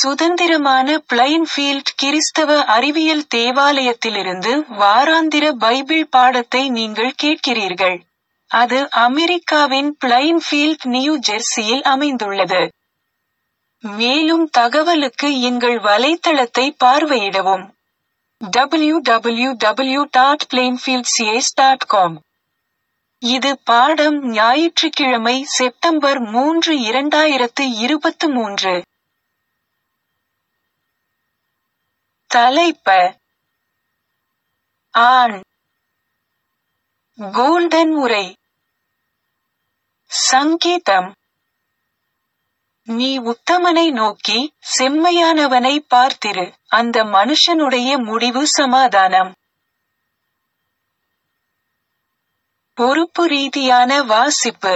சுதந்திரமான பிளைன்ஃபீல்ட் கிறிஸ்தவ அறிவியல் தேவாலயத்திலிருந்து வாராந்திர பைபிள் பாடத்தை நீங்கள் கேட்கிறீர்கள். அது அமெரிக்காவின் பிளைன்ஃபீல்ட் நியூ ஜெர்சியில் அமைந்துள்ளது. மேலும் தகவலுக்கு எங்கள் வலைத்தளத்தை பார்வையிடவும். www.plainfieldcs.com இது பாடம் ஞாயிற்றுக்கிழமை செப்டம்பர் மூன்று இரண்டாயிரத்து இருபத்து மூன்று. தலைப்ப ஆண் கோல்டன் உரை சங்கீதம் நீ உத்தமனை நோக்கி செம்மையானவனை பார்த்திரு அந்த மனுஷனுடைய முடிவு சமாதானம் பொறுப்பு ரீதியான வாசிப்பு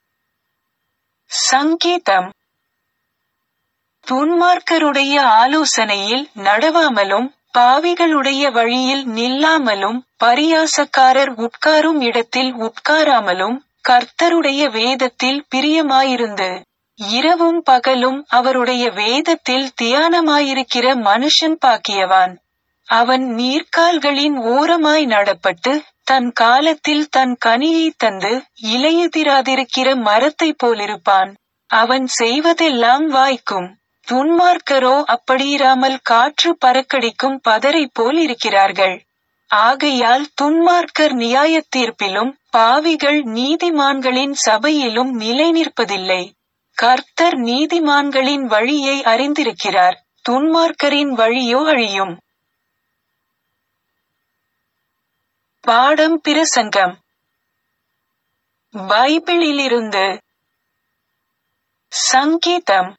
சங்கீதம் துன்மார்க்கருடைய ஆலோசனையில் நடவாமலும் பாவிகளுடைய வழியில் நில்லாமலும் பரியாசக்காரர் உட்காரும் இடத்தில் உட்காராமலும் கர்த்தருடைய வேதத்தில் பிரியமாயிருந்து இரவும் பகலும் அவருடைய வேதத்தில் தியானமாயிருக்கிற மனுஷன் பாக்கியவான் அவன் நீர்க்கால்களின் ஓரமாய் நடப்பட்டு தன் காலத்தில் தன் கனியை தந்து இலையுதிராதிருக்கிற மரத்தைப் போலிருப்பான் அவன் செய்வதெல்லாம் வாய்க்கும் துன்மார்க்கரோ அப்படியிராமல் காற்று பறக்கடிக்கும் பதரை போல் இருக்கிறார்கள் ஆகையால் துன்மார்க்கர் நியாயத் தீர்ப்பிலும் பாவிகள் நீதிமான்களின் சபையிலும் நிலை நிற்பதில்லை கர்த்தர் நீதிமான்களின் வழியை அறிந்திருக்கிறார் துன்மார்க்கரின் வழியோ அழியும் பாடம் பிரசங்கம் பைபிளிலிருந்து சங்கீதம்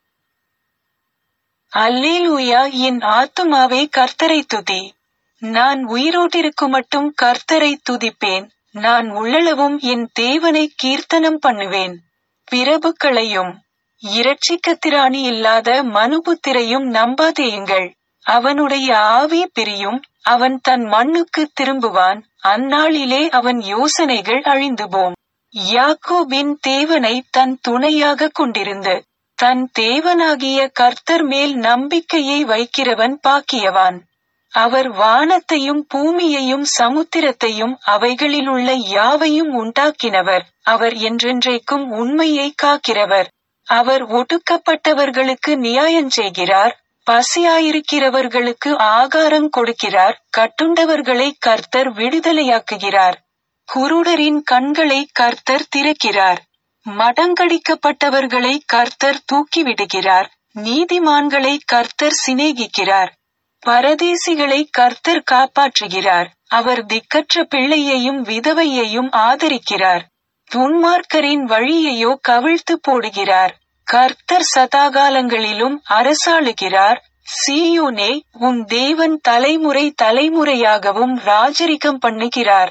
அல்லேலூயா என் ஆத்துமாவே கர்த்தரை துதி நான் உயிரோட்டிருக்கும் மட்டும் கர்த்தரை துதிப்பேன் நான் உள்ளளவும் என் தேவனை கீர்த்தனம் பண்ணுவேன் பிரபுக்களையும் இரட்சிக்கத்திராணி இல்லாத மனுபுத்திரையும் நம்பாதேயுங்கள் அவனுடைய ஆவி பிரியும் அவன் தன் மண்ணுக்கு திரும்புவான் அந்நாளிலே அவன் யோசனைகள் அழிந்துபோம் யாக்கோபின் தேவனை தன் துணையாக கொண்டிருந்து தன் தேவனாகிய கர்த்தர் மேல் நம்பிக்கையை வைக்கிறவன் பாக்கியவான் அவர் வானத்தையும் பூமியையும் சமுத்திரத்தையும் அவைகளிலுள்ள யாவையும் உண்டாக்கினவர் அவர் என்றென்றைக்கும் உண்மையை காக்கிறவர் அவர் ஒடுக்கப்பட்டவர்களுக்கு நியாயம் செய்கிறார் பசியாயிருக்கிறவர்களுக்கு ஆகாரம் கொடுக்கிறார் கட்டுண்டவர்களை கர்த்தர் விடுதலையாக்குகிறார் குருடரின் கண்களை கர்த்தர் திறக்கிறார் மடங்கடிக்கப்பட்டவர்களை கர்த்தர் தூக்கிவிடுகிறார் நீதிமான்களை கர்த்தர் சிநேகிக்கிறார் பரதேசிகளை கர்த்தர் காப்பாற்றுகிறார் அவர் திக்கற்ற பிள்ளையையும் விதவையையும் ஆதரிக்கிறார் துன்மார்க்கரின் வழியையோ கவிழ்த்து போடுகிறார் கர்த்தர் சதாகாலங்களிலும் அரசாளுகிறார் சீயோனே உன் தேவன் தலைமுறை தலைமுறையாகவும் ராஜரிகம் பண்ணுகிறார்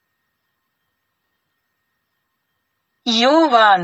யோவான்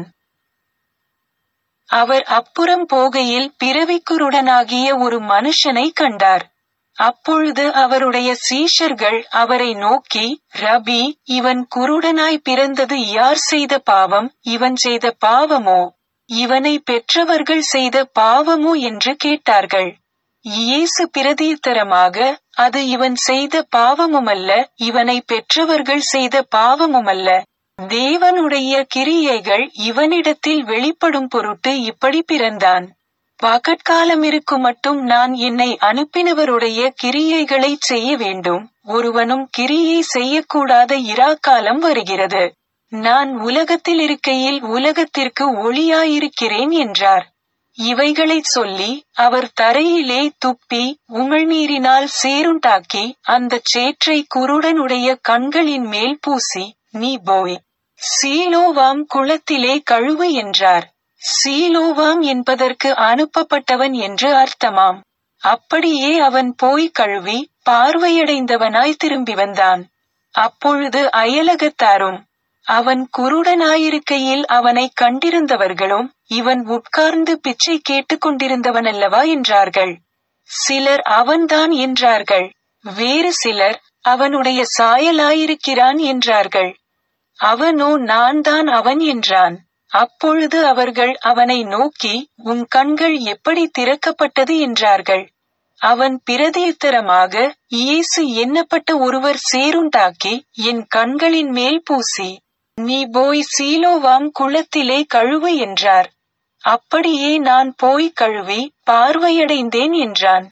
அவர் அப்புறம் போகையில் பிறவிக்குருடனாகிய ஒரு மனுஷனை கண்டார் அப்பொழுது அவருடைய சீஷர்கள் அவரை நோக்கி ரபி இவன் குருடனாய் பிறந்தது யார் செய்த பாவம் இவன் செய்த பாவமோ இவனை பெற்றவர்கள் செய்த பாவமோ என்று கேட்டார்கள் இயேசு பிரதியுத்தரமாக அது இவன் செய்த பாவமுமல்ல இவனை பெற்றவர்கள் செய்த பாவமுமல்ல தேவனுடைய கிரியைகள் இவனிடத்தில் வெளிப்படும் பொருட்டு இப்படி பிறந்தான் பகற்காலம் இருக்கும் மட்டும் நான் என்னை அனுப்பினவருடைய கிரியைகளைச் செய்ய வேண்டும் ஒருவனும் கிரியை செய்யக்கூடாத இராக்காலம் வருகிறது நான் உலகத்தில் இருக்கையில் உலகத்திற்கு ஒளியாயிருக்கிறேன் என்றார் இவைகளைச் சொல்லி அவர் தரையிலே துப்பி உமிழ்நீரினால் சேருண்டாக்கி அந்தச் சேற்றை குருடனுடைய கண்களின் மேல் பூசி நீ போய் சீலோவாம் குளத்திலே கழுவு என்றார் சீலோவாம் என்பதற்கு அனுப்பப்பட்டவன் என்று அர்த்தமாம் அப்படியே அவன் போய் கழுவி பார்வையடைந்தவனாய் திரும்பி வந்தான் அப்பொழுது அயலகத்தாரும் அவன் குருடனாயிருக்கையில் அவனை கண்டிருந்தவர்களும் இவன் உட்கார்ந்து பிச்சை கேட்டுக் கொண்டிருந்தவனல்லவா என்றார்கள் சிலர் அவன்தான் என்றார்கள் வேறு சிலர் அவனுடைய சாயலாயிருக்கிறான் என்றார்கள் அவனோ நான் தான் அவன் என்றான் அப்பொழுது அவர்கள் அவனை நோக்கி உன் கண்கள் எப்படி திறக்கப்பட்டது என்றார்கள் அவன் பிரதியுத்தரமாக இயேசு எண்ணப்பட்ட ஒருவர் சேருண்டாக்கி என் கண்களின் மேல் பூசி நீ போய் சீலோவாம் குளத்திலே கழுவு என்றார் அப்படியே நான் போய் கழுவி பார்வையடைந்தேன் என்றான்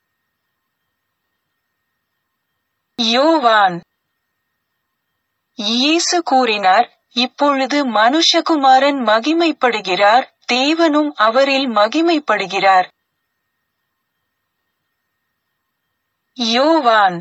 யோவான் இயேசு கூறினார் இப்பொழுது மனுஷகுமாரன் மகிமைப்படுகிறார் தேவனும் அவரில் மகிமைப்படுகிறார் யோவான்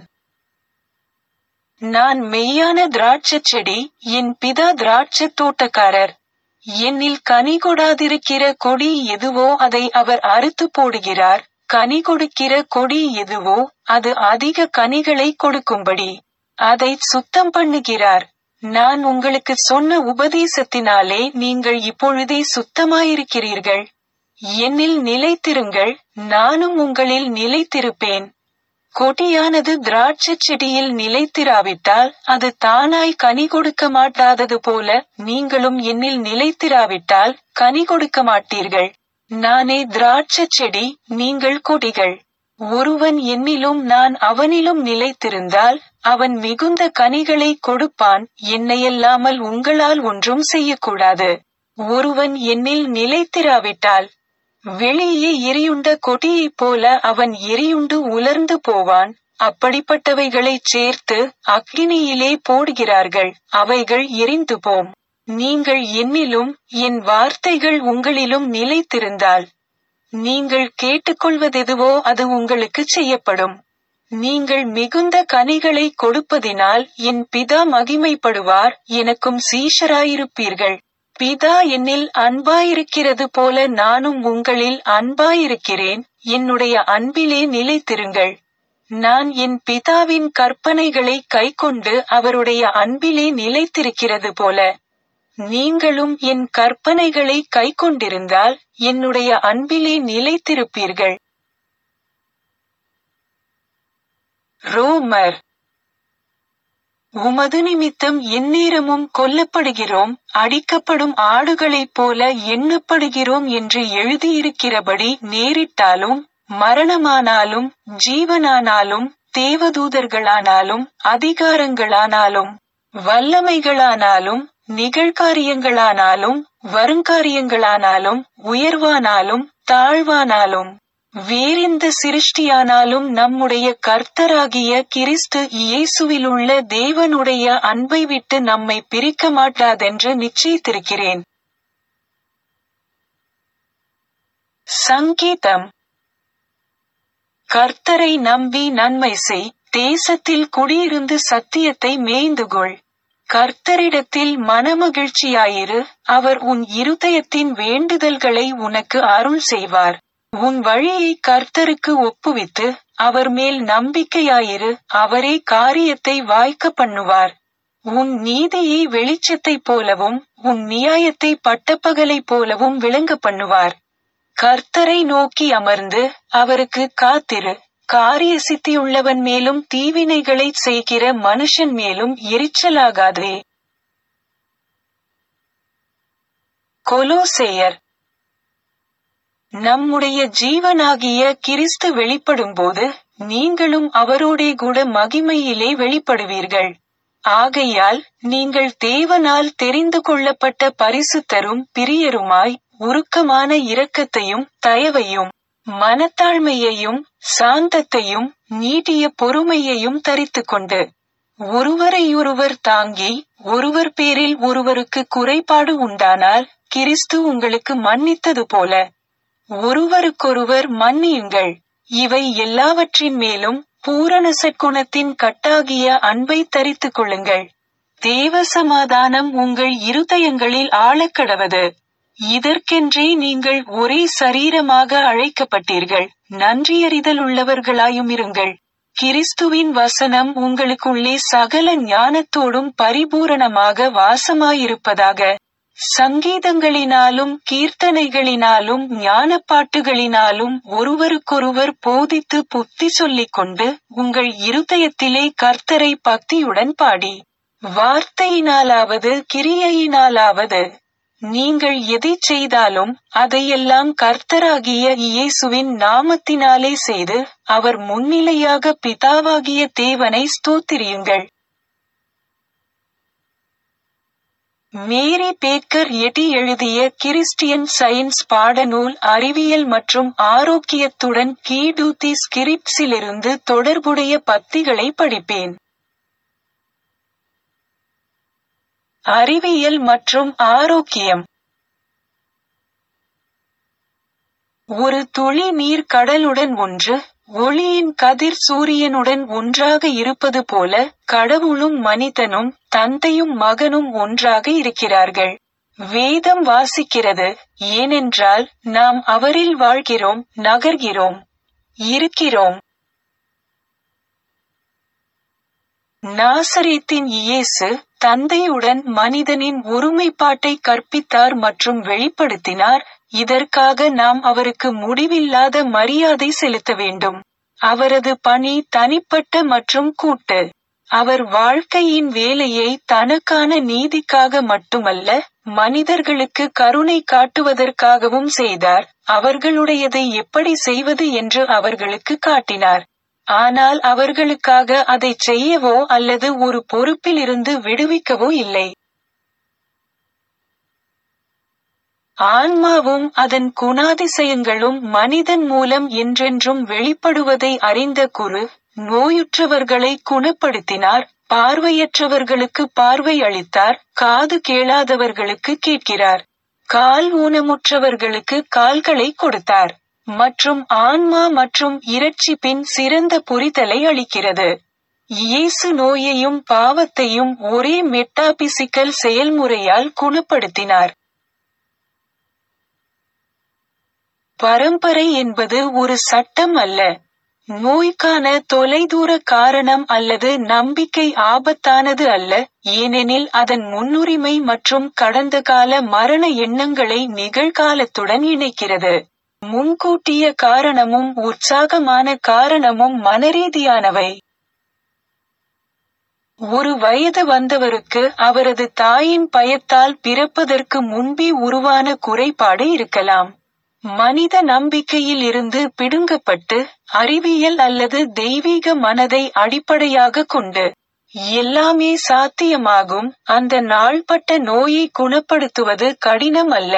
நான் மெய்யான திராட்சச் செடி என் பிதா திராட்சத் தோட்டக்காரர் என்னில் கனி கொடாதிருக்கிற கொடி எதுவோ அதை அவர் அறுத்து போடுகிறார் கனி கொடுக்கிற கொடி எதுவோ அது அதிக கனிகளை கொடுக்கும்படி அதை சுத்தம் பண்ணுகிறார் நான் உங்களுக்கு சொன்ன உபதேசத்தினாலே நீங்கள் இப்பொழுதே சுத்தமாயிருக்கிறீர்கள் என்னில் நிலைத்திருங்கள் நானும் உங்களில் நிலைத்திருப்பேன் கொடியானது திராட்சைச் செடியில் நிலைத்திராவிட்டால் அது தானாய் கனி கொடுக்க மாட்டாதது போல நீங்களும் என்னில் நிலைத்திராவிட்டால் கனி கொடுக்க மாட்டீர்கள் நானே திராட்சைச் செடி நீங்கள் கொடிகள் ஒருவன் என்னிலும் நான் அவனிலும் நிலைத்திருந்தால் அவன் மிகுந்த கனிகளை கொடுப்பான் என்னையல்லாமல் உங்களால் ஒன்றும் செய்யக்கூடாது ஒருவன் என்னில் நிலைத்திராவிட்டால் வெளியே எரியுண்ட கொடியைப் போல அவன் எரியுண்டு உலர்ந்து போவான் அப்படிப்பட்டவைகளைச் சேர்த்து அக்கினியிலே போடுகிறார்கள் அவைகள் எரிந்து போம் நீங்கள் என்னிலும் என் வார்த்தைகள் உங்களிலும் நிலைத்திருந்தால் நீங்கள் கேட்டுக்கொள்வதெதுவோ அது உங்களுக்கு செய்யப்படும் நீங்கள் மிகுந்த கனிகளை கொடுப்பதினால் என் பிதா மகிமைப்படுவார் எனக்கும் சீஷராயிருப்பீர்கள் பிதா என்னில் அன்பாயிருக்கிறது போல நானும் உங்களில் அன்பாயிருக்கிறேன் என்னுடைய அன்பிலே நிலைத்திருங்கள் நான் என் பிதாவின் கற்பனைகளை கைக்கொண்டு அவருடைய அன்பிலே நிலைத்திருக்கிறது போல நீங்களும் என் கற்பனைகளை கைக்கொண்டிருந்தால் என்னுடைய அன்பிலே நிலைத்திருப்பீர்கள் ரோமர் உமது நிமித்தம் எந்நேரமும் கொல்லப்படுகிறோம் அடிக்கப்படும் ஆடுகளைப் போல எண்ணப்படுகிறோம் என்று எழுதியிருக்கிறபடி நேரிட்டாலும் மரணமானாலும் ஜீவனானாலும் தேவதூதர்களானாலும் அதிகாரங்களானாலும் வல்லமைகளானாலும் நிகழ்காரியங்களானாலும் வருங்காரியங்களானாலும் உயர்வானாலும் தாழ்வானாலும் வேறெந்த சிருஷ்டியானாலும் நம்முடைய கர்த்தராகிய கிறிஸ்து இயேசுவிலுள்ள தேவனுடைய அன்பை விட்டு நம்மை பிரிக்க மாட்டாதென்று நிச்சயித்திருக்கிறேன் சங்கீதம் கர்த்தரை நம்பி நன்மை செய் தேசத்தில் குடியிருந்து சத்தியத்தை மேய்ந்துகொள் கர்த்தரிடத்தில் மனமகிழ்ச்சியாயிரு அவர் உன் இருதயத்தின் வேண்டுதல்களை உனக்கு அருள் செய்வார் உன் வழியை கர்த்தருக்கு ஒப்புவித்து அவர் மேல் நம்பிக்கையாயிரு அவரே காரியத்தை வாய்க்க பண்ணுவார் உன் நீதியை வெளிச்சத்தைப் போலவும் உன் நியாயத்தை பட்டப்பகலைப் போலவும் விளங்க பண்ணுவார் கர்த்தரை நோக்கி அமர்ந்து அவருக்கு காத்திரு காரிய சித்தியுள்ளவன் மேலும் தீவினைகளைச் செய்கிற மனுஷன் மேலும் எரிச்சலாகாதே கொலோசேயர் நம்முடைய ஜீவனாகிய கிறிஸ்து வெளிப்படும்போது நீங்களும் அவரோடே கூட மகிமையிலே வெளிப்படுவீர்கள் ஆகையால் நீங்கள் தேவனால் தெரிந்து கொள்ளப்பட்ட பரிசுத்தரும் பிரியருமாய் உருக்கமான இரக்கத்தையும் தயவையும் மனத்தாழ்மையையும் சாந்தத்தையும் நீட்டிய பொறுமையையும் தரித்துக்கொண்டு ஒருவரையொருவர் தாங்கி ஒருவர் பேரில் ஒருவருக்கு குறைபாடு உண்டானால் கிறிஸ்து உங்களுக்கு மன்னித்தது போல ஒருவருக்கொருவர் மன்னியுங்கள் இவை எல்லாவற்றின் மேலும் பூரண சற்குணத்தின் கட்டாகிய அன்பை தரித்துக் கொள்ளுங்கள் தேவ சமாதானம் உங்கள் இருதயங்களில் ஆழக்கடவது இதற்கென்றே நீங்கள் ஒரே சரீரமாக அழைக்கப்பட்டீர்கள் நன்றியறிதல் உள்ளவர்களாயும் இருங்கள் கிறிஸ்துவின் வசனம் உங்களுக்குள்ளே சகல ஞானத்தோடும் பரிபூரணமாக வாசமாயிருப்பதாக சங்கீதங்களினாலும் கீர்த்தனைகளினாலும் ஞானப்பாட்டுகளினாலும் ஒருவருக்கொருவர் போதித்து புத்தி சொல்லிக் கொண்டு உங்கள் இருதயத்திலே கர்த்தரை பக்தியுடன் பாடி வார்த்தையினாலாவது கிரியையினாலாவது நீங்கள் எதைச் செய்தாலும் அதையெல்லாம் கர்த்தராகிய இயேசுவின் நாமத்தினாலே செய்து அவர் முன்னிலையாக பிதாவாகிய தேவனை ஸ்தோத்திரியுங்கள் மேரி பேக்கர் எட்டி எழுதிய கிறிஸ்டியன் சயின்ஸ் பாடநூல் அறிவியல் மற்றும் ஆரோக்கியத்துடன் கீடூத்தி ஸ்கிரிப்ட்ஸிலிருந்து தொடர்புடைய பத்திகளை படிப்பேன் அறிவியல் மற்றும் ஆரோக்கியம் ஒரு துளி நீர் கடலுடன் ஒன்று ஒளியின் கதிர் சூரியனுடன் ஒன்றாக இருப்பது போல கடவுளும் மனிதனும் தந்தையும் மகனும் ஒன்றாக இருக்கிறார்கள் வேதம் வாசிக்கிறது ஏனென்றால் நாம் அவரில் வாழ்கிறோம் நகர்கிறோம் இருக்கிறோம் நாசரேத்தின் இயேசு தந்தையுடன் மனிதனின் ஒருமைப்பாட்டை கற்பித்தார் மற்றும் வெளிப்படுத்தினார் இதற்காக நாம் அவருக்கு முடிவில்லாத மரியாதை செலுத்த வேண்டும் அவரது பணி தனிப்பட்ட மற்றும் கூட்டு அவர் வாழ்க்கையின் வேலையை தனக்கான நீதிக்காக மட்டுமல்ல மனிதர்களுக்கு கருணை காட்டுவதற்காகவும் செய்தார் அவர்களுடையதை எப்படி செய்வது என்று அவர்களுக்கு காட்டினார் ஆனால் அவர்களுக்காக அதை செய்யவோ அல்லது ஒரு பொறுப்பிலிருந்து விடுவிக்கவோ இல்லை ஆன்மாவும் அதன் குணாதிசயங்களும் மனிதன் மூலம் என்றென்றும் வெளிப்படுவதை அறிந்த குரு நோயுற்றவர்களை குணப்படுத்தினார் பார்வையற்றவர்களுக்கு பார்வை அளித்தார் காது கேளாதவர்களுக்கு கேட்கிறார் கால் ஊனமுற்றவர்களுக்கு கால்களை கொடுத்தார் மற்றும் ஆன்மா மற்றும் இரட்சிப்பின் சிறந்த புரிதலை அளிக்கிறது இயேசு நோயையும் பாவத்தையும் ஒரே மெட்டாபிசிக்கல் செயல்முறையால் குணப்படுத்தினார் பரம்பரை என்பது ஒரு சட்டம் அல்ல நோய்க்கான தொலைதூர காரணம் அல்லது நம்பிக்கை ஆபத்தானது அல்ல ஏனெனில் அதன் முன்னுரிமை மற்றும் கடந்த கால மரண எண்ணங்களை நிகழ்காலத்துடன் இணைக்கிறது முன்கூட்டிய காரணமும் உற்சாகமான காரணமும் மனரீதியானவை ஒரு வயது வந்தவருக்கு அவரது தாயின் பயத்தால் பிறப்பதற்கு முன்பே உருவான குறைபாடு இருக்கலாம் மனித நம்பிக்கையில் இருந்து பிடுங்கப்பட்டு அறிவியல் அல்லது தெய்வீக மனதை அடிப்படையாக கொண்டு எல்லாமே சாத்தியமாகும் அந்த நாள்பட்ட நோயை குணப்படுத்துவது கடினம் அல்ல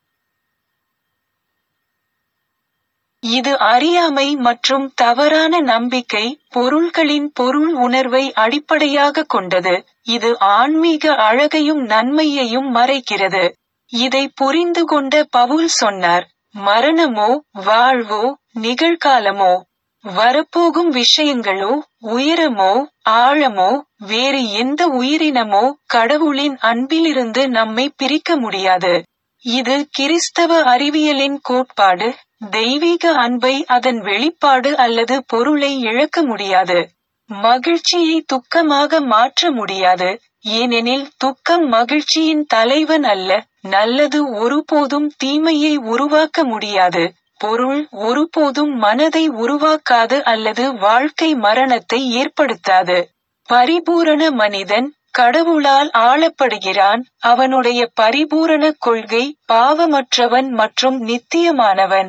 இது அறியாமை மற்றும் தவறான நம்பிக்கை பொருள்களின் பொருள் உணர்வை அடிப்படையாக கொண்டது இது ஆன்மீக அழகையும் நன்மையையும் மறைக்கிறது இதை புரிந்து கொண்ட பவுல் சொன்னார் மரணமோ வாழ்வோ நிகழ்காலமோ வரப்போகும் விஷயங்களோ உயரமோ ஆழமோ வேறு எந்த உயிரினமோ கடவுளின் அன்பிலிருந்து நம்மை பிரிக்க முடியாது இது கிறிஸ்தவ அறிவியலின் கோட்பாடு தெய்வீக அன்பை அதன் வெளிப்பாடு அல்லது பொருளை இழக்க முடியாது மகிழ்ச்சியை துக்கமாக மாற்ற முடியாது ஏனெனில் துக்கம் மகிழ்ச்சியின் தலைவன் அல்ல நல்லது ஒருபோதும் தீமையை உருவாக்க முடியாது பொருள் ஒருபோதும் மனதை உருவாக்காது அல்லது வாழ்க்கை மரணத்தை ஏற்படுத்தாது பரிபூரண மனிதன் கடவுளால் ஆளப்படுகிறான் அவனுடைய பரிபூரண கொள்கை பாவமற்றவன் மற்றும் நித்தியமானவன்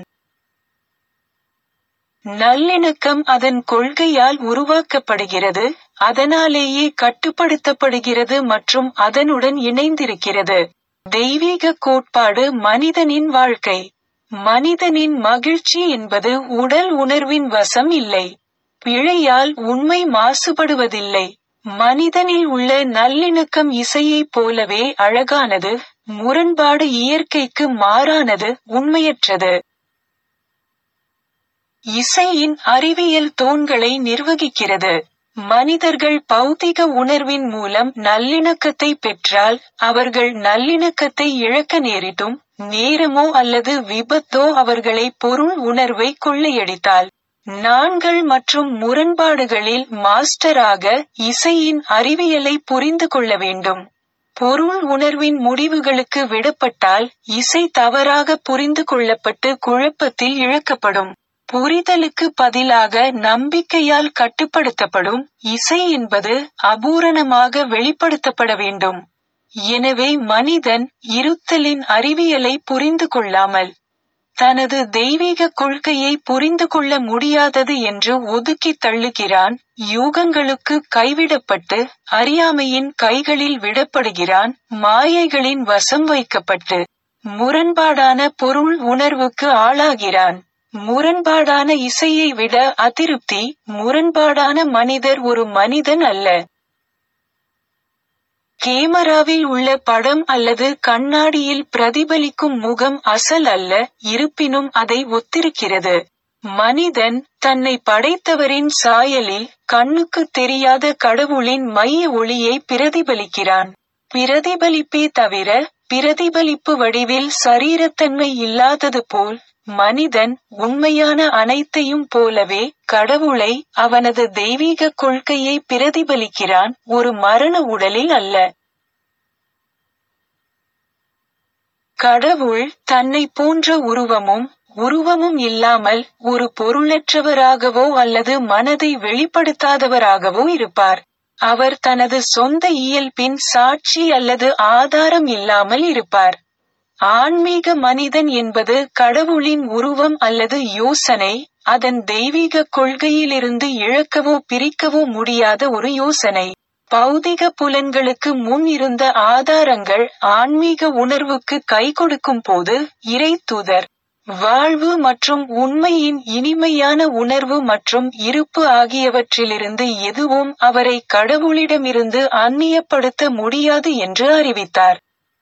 நல்லிணக்கம் அதன் கொள்கையால் உருவாக்கப்படுகிறது அதனாலேயே கட்டுப்படுத்தப்படுகிறது மற்றும் அதனுடன் இணைந்திருக்கிறது தெய்வீக கோட்பாடு மனிதனின் வாழ்க்கை மனிதனின் மகிழ்ச்சி என்பது உடல் உணர்வின் வசம் இல்லை பிழையால் உண்மை மாசுபடுவதில்லை மனிதனில் உள்ள நல்லிணக்கம் இசையைப் போலவே அழகானது முரண்பாடு இயற்கைக்கு மாறானது உண்மையற்றது இசையின் அறிவியல் தூண்களை நிர்வகிக்கிறது மனிதர்கள் பௌதிக உணர்வின் மூலம் நல்லிணக்கத்தை பெற்றால் அவர்கள் நல்லிணக்கத்தை இழக்க நேரிட்டும் நேரமோ அல்லது விபத்தோ அவர்களை பொருள் உணர்வை கொள்ளையடித்தால் நான்கள் மற்றும் முரண்பாடுகளில் மாஸ்டராக இசையின் அறிவியலை புரிந்து கொள்ள வேண்டும் பொருள் உணர்வின் முடிவுகளுக்கு விடப்பட்டால் இசை தவறாக புரிந்து கொள்ளப்பட்டு குழப்பத்தில் இழக்கப்படும் புரிதலுக்கு பதிலாக நம்பிக்கையால் கட்டுப்படுத்தப்படும் இசை என்பது அபூரணமாக வெளிப்படுத்தப்பட வேண்டும் எனவே மனிதன் இருத்தலின் அறிவியலை புரிந்து கொள்ளாமல் தனது தெய்வீக கொள்கையை புரிந்து கொள்ள முடியாதது என்று ஒதுக்கித் தள்ளுகிறான் யூகங்களுக்கு கைவிடப்பட்டு அறியாமையின் கைகளில் விடப்படுகிறான் மாயைகளின் வசம் வைக்கப்பட்டு முரண்பாடான பொருள் உணர்வுக்கு ஆளாகிறான் முரண்பாடான இசையை விட அதிருப்தி முரண்பாடான மனிதர் ஒரு மனிதன் அல்ல கேமராவில் உள்ள படம் அல்லது கண்ணாடியில் பிரதிபலிக்கும் முகம் அசல் அல்ல இருப்பினும் அதை ஒத்திருக்கிறது மனிதன் தன்னை படைத்தவரின் சாயலில் கண்ணுக்கு தெரியாத கடவுளின் மைய ஒளியை பிரதிபலிக்கிறான் பிரதிபலிப்பே தவிர பிரதிபலிப்பு வடிவில் சரீரத்தன்மை இல்லாதது போல் மனிதன் உண்மையான அனைத்தையும் போலவே கடவுளை அவனது தெய்வீக கொள்கையை பிரதிபலிக்கிறான் ஒரு மரண உடலில் அல்ல கடவுள் தன்னை போன்ற உருவமும் உருவமும் இல்லாமல் ஒரு பொருளற்றவராகவோ அல்லது மனதை வெளிப்படுத்தாதவராகவோ இருப்பார் அவர் தனது சொந்த இயல்பின் சாட்சி அல்லது ஆதாரம் இல்லாமல் இருப்பார் ஆன்மீக மனிதன் என்பது கடவுளின் உருவம் அல்லது யோசனை அதன் தெய்வீக கொள்கையிலிருந்து இழக்கவோ பிரிக்கவோ முடியாத ஒரு யோசனை பௌதிக புலன்களுக்கு முன் இருந்த ஆதாரங்கள் ஆன்மீக உணர்வுக்கு கை கொடுக்கும் போது இறை தூதர் வாழ்வு மற்றும் உண்மையின் இனிமையான உணர்வு மற்றும் இருப்பு ஆகியவற்றிலிருந்து எதுவும் அவரை கடவுளிடமிருந்து அந்நியப்படுத்த முடியாது என்று அறிவித்தார்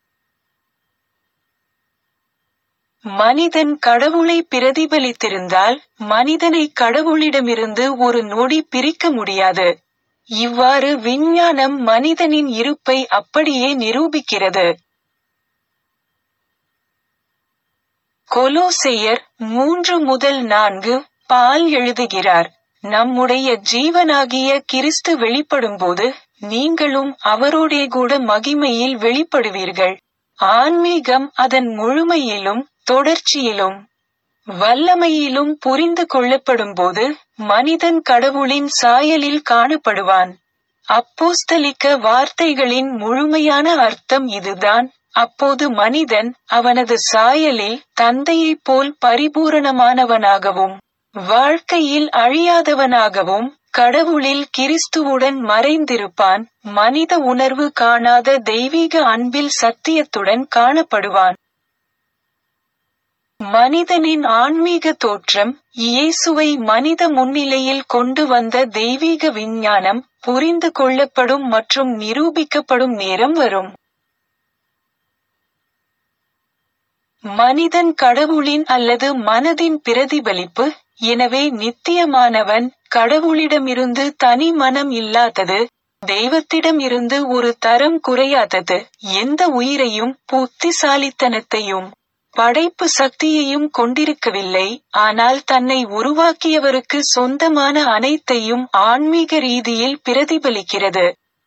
மனிதன் கடவுளை பிரதிபலித்திருந்தால் மனிதனை கடவுளிடமிருந்து ஒரு நொடி பிரிக்க முடியாது இவ்வாறு விஞ்ஞானம் மனிதனின் இருப்பை அப்படியே நிரூபிக்கிறது கொலோசெயர் மூன்று முதல் நான்கு பால் எழுதுகிறார் நம்முடைய ஜீவனாகிய கிறிஸ்து வெளிப்படும்போது நீங்களும் அவரோடே கூட மகிமையில் வெளிப்படுவீர்கள் ஆன்மீகம் அதன் முழுமையிலும் தொடர்ச்சியிலும் வல்லமையிலும் புரிந்து கொள்ளப்படும்போது மனிதன் கடவுளின் சாயலில் காணப்படுவான் அப்போஸ்தலிக்க வார்த்தைகளின் முழுமையான அர்த்தம் இதுதான் அப்போது மனிதன் அவனது சாயலில் தந்தையைப் போல் பரிபூரணமானவனாகவும் வாழ்க்கையில் அழியாதவனாகவும் கடவுளில் கிறிஸ்துவுடன் மறைந்திருப்பான் மனித உணர்வு காணாத தெய்வீக அன்பில் சத்தியத்துடன் காணப்படுவான் மனிதனின் ஆன்மீக தோற்றம் இயேசுவை மனித முன்னிலையில் கொண்டு வந்த தெய்வீக விஞ்ஞானம் புரிந்து கொள்ளப்படும் மற்றும் நிரூபிக்கப்படும் நேரம் வரும் மனிதன் கடவுளின் அல்லது மனதின் பிரதிபலிப்பு எனவே நித்தியமானவன் கடவுளிடமிருந்து தனி மனம் இல்லாதது தெய்வத்திடம் இருந்து ஒரு தரம் குறையாதது எந்த உயிரையும் புத்திசாலித்தனத்தையும் படைப்பு சக்தியையும் கொண்டிருக்கவில்லை ஆனால் தன்னை உருவாக்கியவருக்கு சொந்தமான அனைத்தையும் ஆன்மீக ரீதியில் பிரதிபலிக்கிறது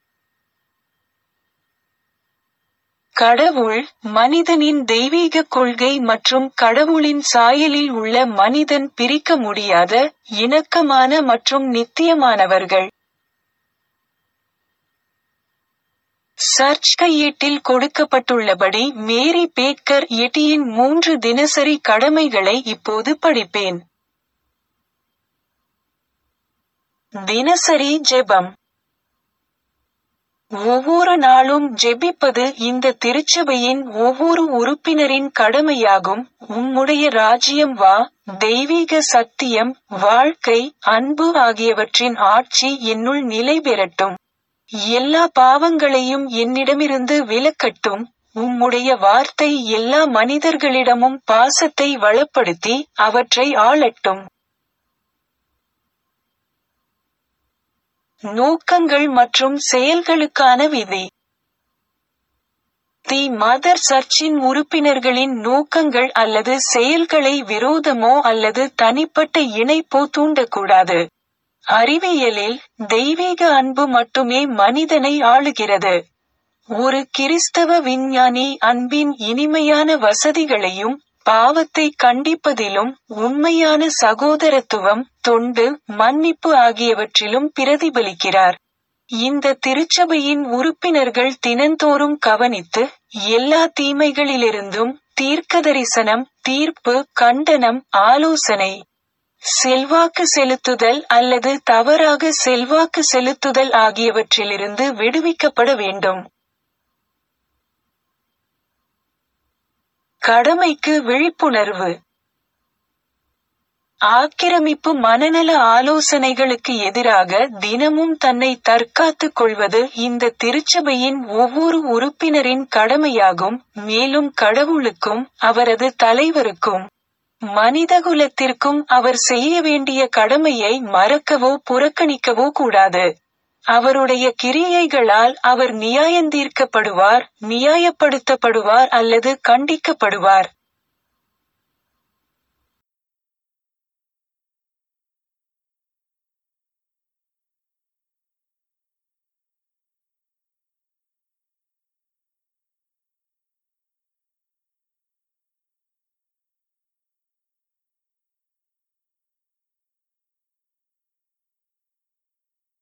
கடவுள் மனிதனின் தெய்வீக கொள்கை மற்றும் கடவுளின் சாயலில் உள்ள மனிதன் பிரிக்க முடியாத இணக்கமான மற்றும் நித்தியமானவர்கள் சர்ச் கையேட்டில் கொடுக்கப்பட்டுள்ளபடி மேரி பேக்கர் எட்டியின் மூன்று தினசரி கடமைகளை இப்போது படிப்பேன் தினசரி ஜெபம் ஒவ்வொரு நாளும் ஜெபிப்பது இந்த திருச்சபையின் ஒவ்வொரு உறுப்பினரின் கடமையாகும் உம்முடைய ராஜ்யம் வா தெய்வீக சத்தியம் வாழ்க்கை அன்பு ஆகியவற்றின் ஆட்சி என்னுள் நிலை பெறட்டும் எல்லா பாவங்களையும் என்னிடமிருந்து விலக்கட்டும் உம்முடைய வார்த்தை எல்லா மனிதர்களிடமும் பாசத்தை வளப்படுத்தி அவற்றை ஆளட்டும் நோக்கங்கள் மற்றும் செயல்களுக்கான விதி தி மதர் சர்ச்சின் உறுப்பினர்களின் நோக்கங்கள் அல்லது செயல்களை விரோதமோ அல்லது தனிப்பட்ட இணைப்போ தூண்டக்கூடாது அறிவியலில் தெய்வீக அன்பு மட்டுமே மனிதனை ஆளுகிறது ஒரு கிறிஸ்தவ விஞ்ஞானி அன்பின் இனிமையான வசதிகளையும் பாவத்தை கண்டிப்பதிலும் உண்மையான சகோதரத்துவம் தொண்டு மன்னிப்பு ஆகியவற்றிலும் பிரதிபலிக்கிறார் இந்த திருச்சபையின் உறுப்பினர்கள் தினந்தோறும் கவனித்து எல்லா தீமைகளிலிருந்தும் தீர்க்கதரிசனம் தீர்ப்பு கண்டனம் ஆலோசனை செல்வாக்கு செலுத்துதல் அல்லது தவறாக செல்வாக்கு செலுத்துதல் ஆகியவற்றிலிருந்து விடுவிக்கப்பட வேண்டும் கடமைக்கு விழிப்புணர்வு ஆக்கிரமிப்பு மனநல ஆலோசனைகளுக்கு எதிராக தினமும் தன்னை தற்காத்துக் கொள்வது இந்த திருச்சபையின் ஒவ்வொரு உறுப்பினரின் கடமையாகும் மேலும் கடவுளுக்கும் அவரது தலைவருக்கும் மனிதகுலத்திற்கும் அவர் செய்ய வேண்டிய கடமையை மறக்கவோ புறக்கணிக்கவோ கூடாது அவருடைய கிரியைகளால் அவர் நியாயந்தீர்க்கப்படுவார் நியாயப்படுத்தப்படுவார் அல்லது கண்டிக்கப்படுவார்